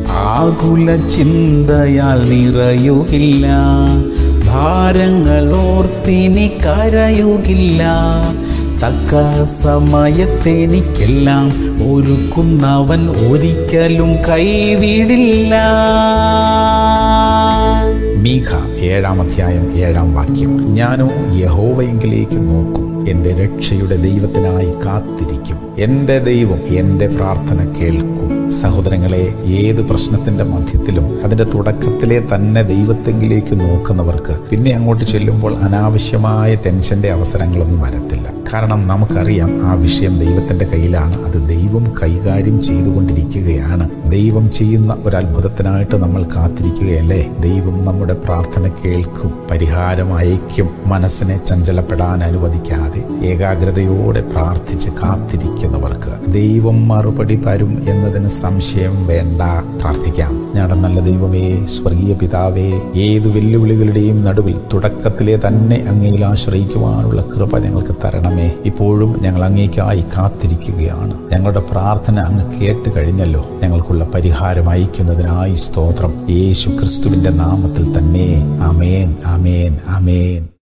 ആകുല ചിന്തയാൽ നിറയുകില്ല ഭാരങ്ങൾ ഓർത്തിനി കരയുകില്ല തക്ക സമയത്തെനിക്കെല്ലാം ഒരുക്കുന്നവൻ ഒരിക്കലും കൈവിടില്ല മീഖ ഏഴാം അധ്യായം ഏഴാം വാക്യം ഞാനോ യഹോവയെങ്കിലേക്ക് നോക്കും എൻ്റെ രക്ഷയുടെ ദൈവത്തിനായി കാത്തിരിക്കും എൻ്റെ ദൈവം എൻ്റെ പ്രാർത്ഥന കേൾക്കും സഹോദരങ്ങളെ ഏത് പ്രശ്നത്തിന്റെ മധ്യത്തിലും അതിന്റെ തുടക്കത്തിലെ തന്നെ ദൈവത്തെങ്കിലേക്ക് നോക്കുന്നവർക്ക് പിന്നെ അങ്ങോട്ട് ചെല്ലുമ്പോൾ അനാവശ്യമായ ടെൻഷന്റെ അവസരങ്ങളൊന്നും വരത്തില്ല കാരണം നമുക്കറിയാം ആ വിഷയം ദൈവത്തിന്റെ കയ്യിലാണ് അത് ദൈവം കൈകാര്യം ചെയ്തുകൊണ്ടിരിക്കുകയാണ് ദൈവം ചെയ്യുന്ന ഒരു അത്ഭുതത്തിനായിട്ട് നമ്മൾ കാത്തിരിക്കുകയല്ലേ ദൈവം നമ്മുടെ പ്രാർത്ഥന കേൾക്കും പരിഹാരം അയക്കും മനസ്സിനെ ചഞ്ചലപ്പെടാൻ അനുവദിക്കാതെ ഏകാഗ്രതയോടെ പ്രാർത്ഥിച്ച് കാത്തിരിക്കുന്നവർക്ക് ദൈവം മറുപടി തരും എന്നതിന് സംശയം വേണ്ട പ്രാർത്ഥിക്കാം ഞങ്ങളുടെ നല്ല ദൈവമേ സ്വർഗീയ പിതാവേ ഏത് വെല്ലുവിളികളുടെയും നടുവിൽ തുടക്കത്തിലെ തന്നെ അങ്ങയിൽ ആശ്രയിക്കുവാനുള്ള കൃപ ഞങ്ങൾക്ക് തരണമേ ഇപ്പോഴും ഞങ്ങൾ അങ്ങേക്കായി കാത്തിരിക്കുകയാണ് ഞങ്ങളുടെ പ്രാർത്ഥന അങ്ങ് കേട്ട് കഴിഞ്ഞല്ലോ ഞങ്ങൾക്കുള്ള പരിഹാരം അയക്കുന്നതിനായി സ്തോത്രം യേശു ക്രിസ്തുവിന്റെ നാമത്തിൽ തന്നെ അമേൻ അമേൻ അമേൻ